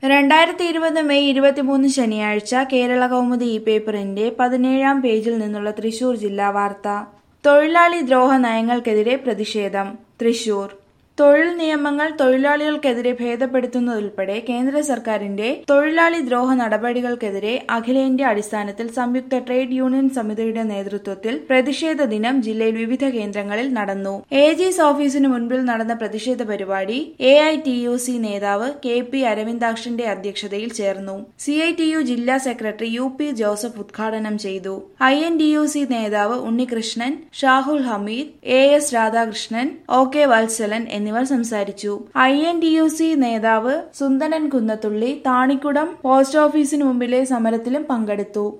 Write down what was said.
രണ്ടായിരത്തി ഇരുപത് മെയ് ഇരുപത്തിമൂന്ന് ശനിയാഴ്ച കേരള കൗമുദി ഈ പേപ്പറിന്റെ പതിനേഴാം പേജിൽ നിന്നുള്ള തൃശൂർ ജില്ലാ വാർത്ത തൊഴിലാളി ദ്രോഹ നയങ്ങൾക്കെതിരെ പ്രതിഷേധം തൃശൂർ തൊഴിൽ നിയമങ്ങൾ തൊഴിലാളികൾക്കെതിരെ ഭേദപ്പെടുത്തുന്നതുൾപ്പെടെ കേന്ദ്ര സർക്കാരിന്റെ തൊഴിലാളി ദ്രോഹ നടപടികൾക്കെതിരെ അഖിലേന്ത്യാ അടിസ്ഥാനത്തിൽ സംയുക്ത ട്രേഡ് യൂണിയൻ സമിതിയുടെ നേതൃത്വത്തിൽ പ്രതിഷേധ ദിനം ജില്ലയിൽ വിവിധ കേന്ദ്രങ്ങളിൽ നടന്നു എ ജിസ് ഓഫീസിന് മുൻപിൽ നടന്ന പ്രതിഷേധ പരിപാടി A I T U C നേതാവ് കെ പി അരവിന്ദാക്ഷന്റെ അധ്യക്ഷതയിൽ ചേർന്നു സി ഐ ടി യു ജില്ലാ സെക്രട്ടറി യു പി ജോസഫ് ഉദ്ഘാടനം ചെയ്തു I N D U C നേതാവ് Unnikrishnan Shahul Hameed A S Radhakrishnan O K Valsalan എന്നിവർ സംസാരിച്ചു I N D U C നേതാവ് സുന്ദരൻ കുന്നത്തുള്ളി താണിക്കുടം പോസ്റ്റ് ഓഫീസിന് മുമ്പിലെ സമരത്തിലും പങ്കെടുത്തു